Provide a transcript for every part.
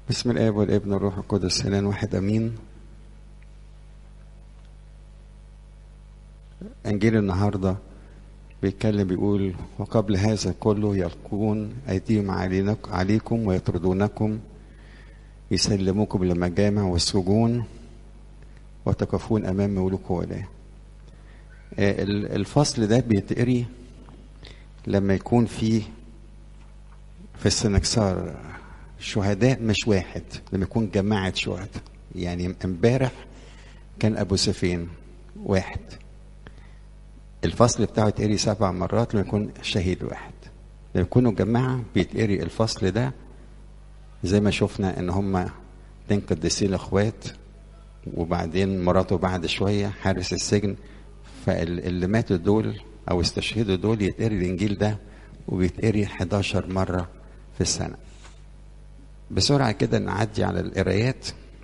بسم الاب والابن والروح القدس الان واحد امين انجيل النهارده بيتكلم بيقول وقبل هذا كله يلقون ايديهم علينك- عليكم ويطردونكم يسلموكم للمجامع والسجون وتقفون امام ملوك ولاة آه، ال- الفصل ده بيتقري لما يكون فيه في السنكسار شهداء مش واحد لما يكون جماعة شهداء يعني امبارح كان أبو سفين واحد الفصل بتاعه يتقري سبع مرات لما يكون شهيد واحد لما يكونوا جماعة بيتقري الفصل ده زي ما شفنا ان هما اتنين قديسين اخوات وبعدين مراته بعد شوية حارس السجن فاللي ماتوا دول او استشهدوا دول يتقري الانجيل ده وبيتقري 11 مرة في السنة بسرعة كده نعدي على القرايات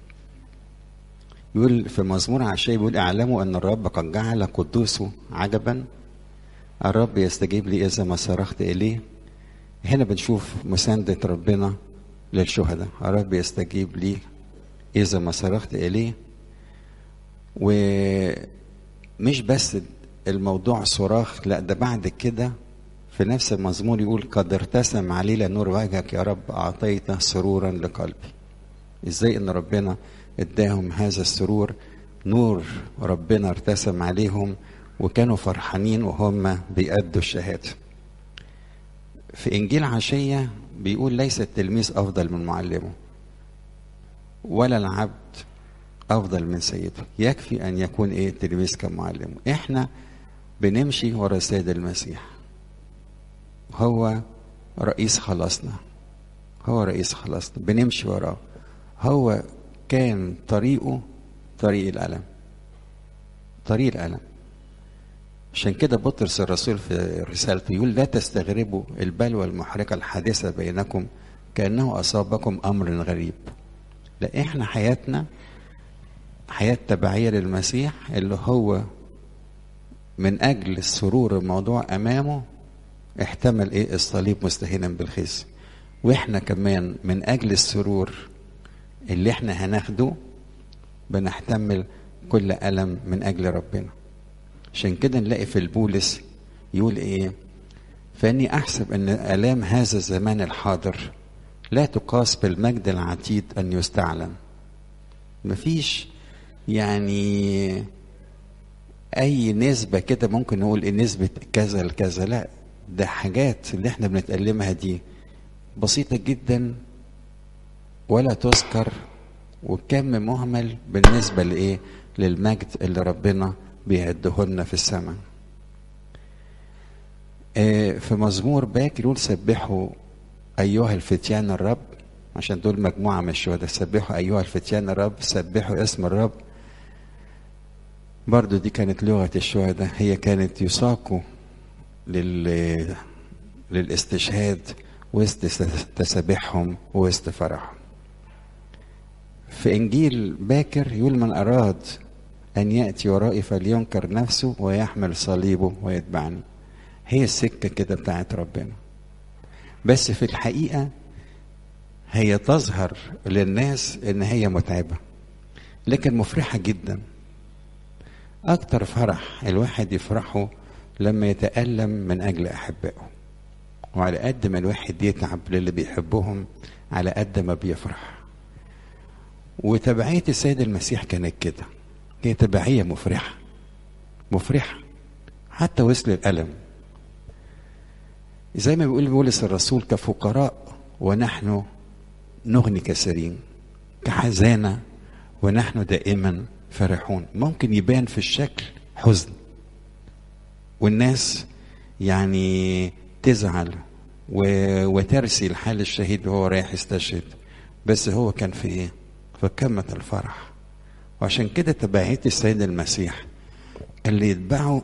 يقول في مزمور عشاء بيقول اعلموا ان الرب قد جعل قدوسه عجبا الرب يستجيب لي اذا ما صرخت اليه هنا بنشوف مساندة ربنا للشهداء الرب يستجيب لي اذا ما صرخت اليه ومش بس الموضوع صراخ لا ده بعد كده في نفس المزمور يقول قد ارتسم علينا نور وجهك يا رب اعطيت سرورا لقلبي ازاي ان ربنا اداهم هذا السرور نور ربنا ارتسم عليهم وكانوا فرحانين وهم بيأدوا الشهاده في انجيل عشيه بيقول ليس التلميذ افضل من معلمه ولا العبد افضل من سيده يكفي ان يكون ايه التلميذ كمعلمه احنا بنمشي ورا السيد المسيح هو رئيس خلاصنا هو رئيس خلاصنا بنمشي وراه هو كان طريقه طريق الألم طريق الألم عشان كده بطرس الرسول في رسالته يقول لا تستغربوا البلوى المحرقة الحادثة بينكم كأنه أصابكم أمر غريب لا إحنا حياتنا حياة تبعية للمسيح اللي هو من أجل السرور الموضوع أمامه احتمل إيه الصليب مستهينا بالخزي وإحنا كمان من أجل السرور اللي إحنا هناخده بنحتمل كل ألم من أجل ربنا عشان كده نلاقي في البولس يقول إيه فإني أحسب أن آلام هذا الزمان الحاضر لا تقاس بالمجد العتيد أن يستعلن مفيش يعني اي نسبة كده ممكن نقول ايه نسبة كذا لكذا لا ده حاجات اللي احنا بنتألمها دي بسيطة جدا ولا تذكر وكم مهمل بالنسبة لايه للمجد اللي ربنا بيعده لنا في السماء آه، في مزمور باكر يقول سبحوا أيها الفتيان الرب عشان دول مجموعة من الشهداء سبحوا أيها الفتيان الرب سبحوا اسم الرب برضو دي كانت لغة الشهداء هي كانت يساقوا لل... للاستشهاد وسط تسابيحهم وسط فرحهم في إنجيل باكر يقول من أراد أن يأتي ورائي فلينكر نفسه ويحمل صليبه ويتبعني هي السكة كده بتاعت ربنا بس في الحقيقة هي تظهر للناس إن هي متعبة لكن مفرحة جدا أكتر فرح الواحد يفرحه لما يتألم من أجل أحبائه وعلى قد ما الواحد يتعب للي بيحبهم على قد ما بيفرح وتبعية السيد المسيح كانت كده هي تبعية مفرحة مفرحة حتى وصل الألم زي ما بيقول بولس الرسول كفقراء ونحن نغني كثيرين كحزانة ونحن دائما فرحون ممكن يبان في الشكل حزن والناس يعني تزعل و... وترسي الحال الشهيد وهو رايح يستشهد بس هو كان في ايه في قمة الفرح وعشان كده تبعية السيد المسيح اللي يتبعه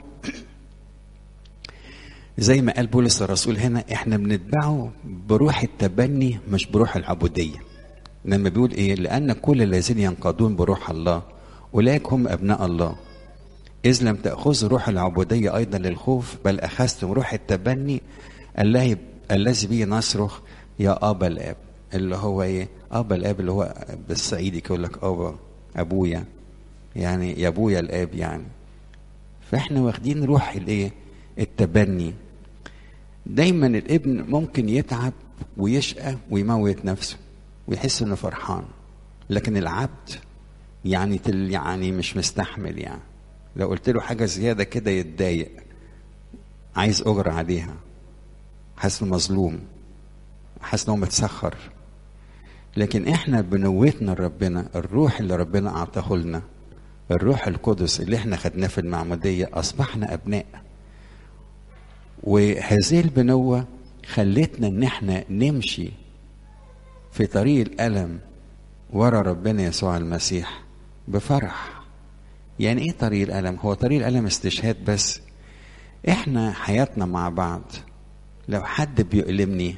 زي ما قال بولس الرسول هنا احنا بنتبعه بروح التبني مش بروح العبودية لما بيقول ايه لأن كل الذين ينقادون بروح الله أولئك هم أبناء الله إذ لم تأخذوا روح العبودية أيضا للخوف بل أخذتم روح التبني الذي الذي به نصرخ يا أبا الآب اللي هو ايه ابا الاب اللي هو بالصعيدي يقول لك ابا ابويا يعني يا ابويا الاب يعني فاحنا واخدين روح الايه التبني دايما الابن ممكن يتعب ويشقى ويموت نفسه ويحس انه فرحان لكن العبد يعني تل يعني مش مستحمل يعني لو قلت له حاجه زياده كده يتضايق عايز اجر عليها حاسس انه مظلوم حاسس انه متسخر لكن احنا بنوتنا لربنا الروح اللي ربنا اعطاه لنا الروح القدس اللي احنا خدناه في المعموديه اصبحنا ابناء وهذه البنوه خلتنا ان احنا نمشي في طريق الالم ورا ربنا يسوع المسيح بفرح يعني ايه طريق الالم هو طريق الالم استشهاد بس احنا حياتنا مع بعض لو حد بيؤلمني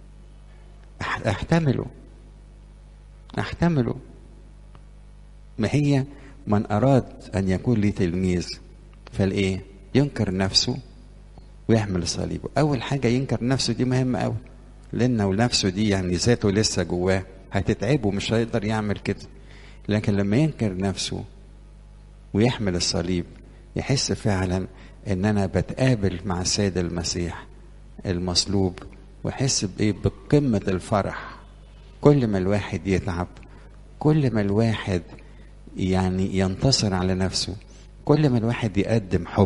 احتمله احتمله ما هي من اراد ان يكون لي تلميذ فالايه ينكر نفسه ويحمل صليبه اول حاجه ينكر نفسه دي مهمه قوي لان لو نفسه دي يعني ذاته لسه جواه هتتعبه مش هيقدر يعمل كده لكن لما ينكر نفسه ويحمل الصليب يحس فعلا ان انا بتقابل مع السيد المسيح المصلوب ويحس بايه بقمه الفرح كل ما الواحد يتعب كل ما الواحد يعني ينتصر على نفسه كل ما الواحد يقدم حب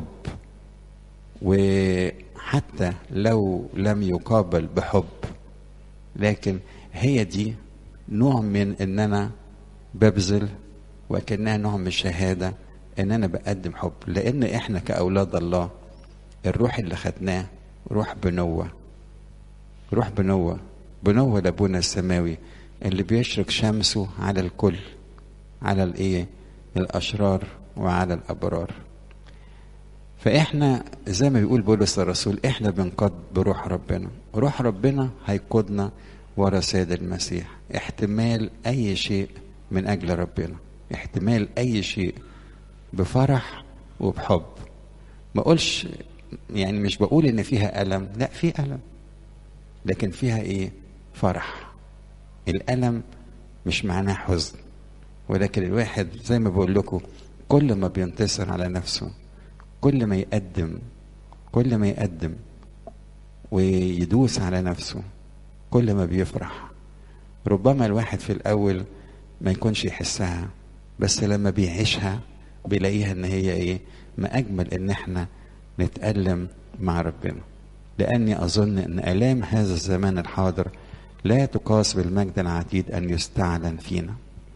وحتى لو لم يقابل بحب لكن هي دي نوع من ان انا ببذل وكانها نوع من الشهاده ان انا بقدم حب لان احنا كاولاد الله الروح اللي خدناه روح بنوه روح بنوه بنوه لابونا السماوي اللي بيشرق شمسه على الكل على الايه الاشرار وعلى الابرار فاحنا زي ما بيقول بولس الرسول احنا بنقاد بروح ربنا روح ربنا هيقودنا ورا سيد المسيح احتمال اي شيء من اجل ربنا احتمال اي شيء بفرح وبحب ما اقولش يعني مش بقول ان فيها الم لا في الم لكن فيها ايه فرح الالم مش معناه حزن ولكن الواحد زي ما بقول لكم كل ما بينتصر على نفسه كل ما يقدم كل ما يقدم ويدوس على نفسه كل ما بيفرح ربما الواحد في الاول ما يكونش يحسها بس لما بيعيشها بيلاقيها ان هي ايه ما اجمل ان احنا نتألم مع ربنا لاني اظن ان الام هذا الزمان الحاضر لا تقاس بالمجد العتيد ان يستعلن فينا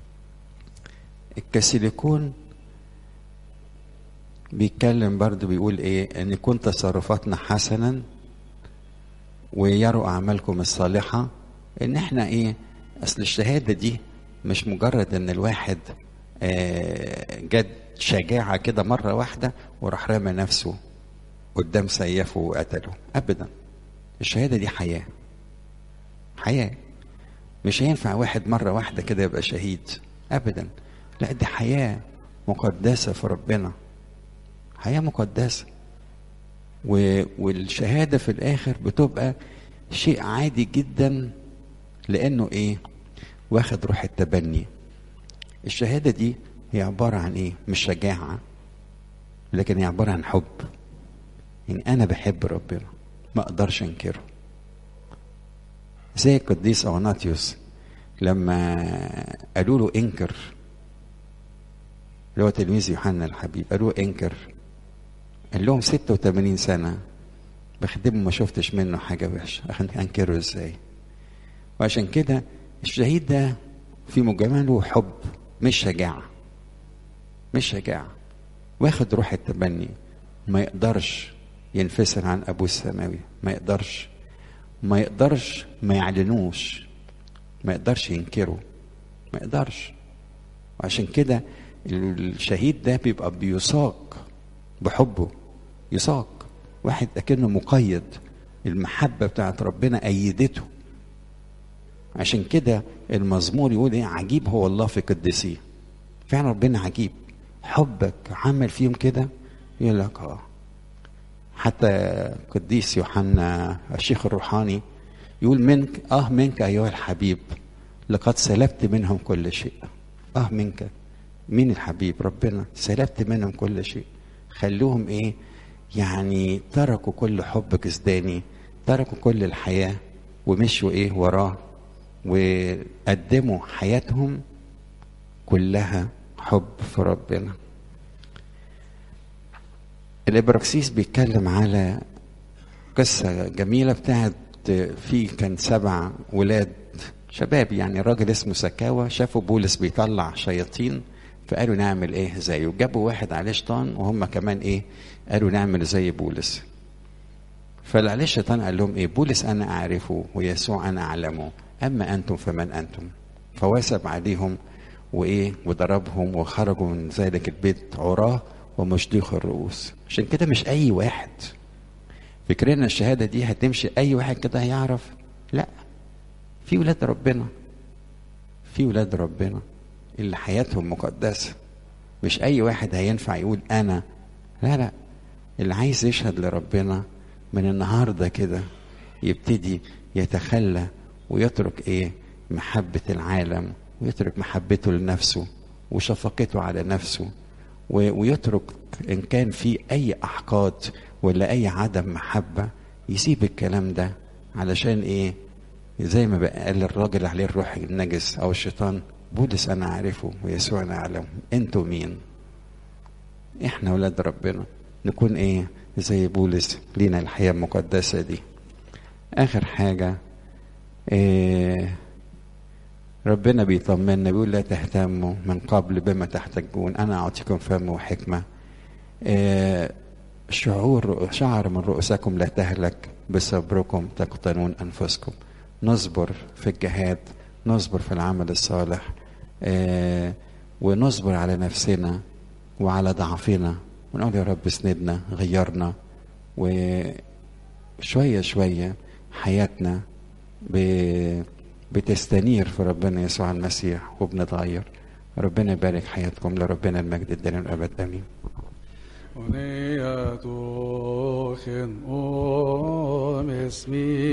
الكاثوليكون بيتكلم برضه بيقول ايه ان يكون تصرفاتنا حسنا ويروا اعمالكم الصالحه ان احنا ايه اصل الشهاده دي مش مجرد ان الواحد آه جد شجاعه كده مره واحده وراح رامي نفسه قدام سيفه وقتله ابدا الشهاده دي حياه حياه مش هينفع واحد مره واحده كده يبقى شهيد ابدا لا دي حياه مقدسه في ربنا حياه مقدسه و... والشهاده في الاخر بتبقى شيء عادي جدا لانه ايه واخد روح التبني الشهاده دي هي عباره عن ايه مش شجاعه لكن هي عباره عن حب يعني انا بحب ربنا ما اقدرش انكره زي القديس اغناطيوس لما قالوا له انكر اللي هو تلميذ يوحنا الحبيب قالوا له انكر قال لهم 86 سنة بخدمه ما شفتش منه حاجة وحشة أنكره إزاي وعشان كده الشهيد ده في مجمله حب مش شجاعة مش شجاعة واخد روح التبني ما يقدرش ينفصل عن أبوه السماوي ما يقدرش ما يقدرش ما يعلنوش ما يقدرش ينكره ما يقدرش وعشان كده الشهيد ده بيبقى بيساق بحبه يساق واحد اكنه مقيد المحبه بتاعت ربنا ايدته عشان كده المزمور يقول ايه عجيب هو الله في قدسيه فعلا ربنا عجيب حبك عمل فيهم كده يقول لك اه حتى قديس يوحنا الشيخ الروحاني يقول منك اه منك ايها الحبيب لقد سلبت منهم كل شيء اه منك مين الحبيب ربنا سلبت منهم كل شيء خلوهم ايه يعني تركوا كل حب جسداني تركوا كل الحياة ومشوا ايه وراه وقدموا حياتهم كلها حب في ربنا الابراكسيس بيتكلم على قصة جميلة بتاعت في كان سبع ولاد شباب يعني راجل اسمه سكاوى شافوا بولس بيطلع شياطين فقالوا نعمل ايه زيه جابوا واحد عليه شيطان وهم كمان ايه قالوا نعمل زي بولس فاللي عليه الشيطان قال لهم ايه بولس انا اعرفه ويسوع انا اعلمه اما انتم فمن انتم فواسب عليهم وايه وضربهم وخرجوا من ذلك البيت عراه ومشديخ الرؤوس عشان كده مش اي واحد فكرنا الشهاده دي هتمشي اي واحد كده هيعرف لا في ولاد ربنا في ولاد ربنا اللي حياتهم مقدسه مش اي واحد هينفع يقول انا لا لا اللي عايز يشهد لربنا من النهارده كده يبتدي يتخلى ويترك ايه محبه العالم ويترك محبته لنفسه وشفقته على نفسه ويترك ان كان في اي احقاد ولا اي عدم محبه يسيب الكلام ده علشان ايه زي ما قال الراجل عليه الروح النجس او الشيطان بولس انا عارفه ويسوع انا اعلمه انتوا مين احنا ولاد ربنا نكون ايه زي بولس لينا الحياه المقدسه دي اخر حاجه إيه ربنا بيطمنا بيقول لا تهتموا من قبل بما تحتجون انا اعطيكم فم وحكمه إيه شعور شعر من رؤوسكم لا تهلك بصبركم تقتنون انفسكم نصبر في الجهاد نصبر في العمل الصالح إيه ونصبر على نفسنا وعلى ضعفنا ونقول يا رب اسندنا غيرنا وشويه شويه حياتنا بتستنير في ربنا يسوع المسيح وبنتغير ربنا يبارك حياتكم لربنا المجد الدائم الابد امين ونية خن أم اسمي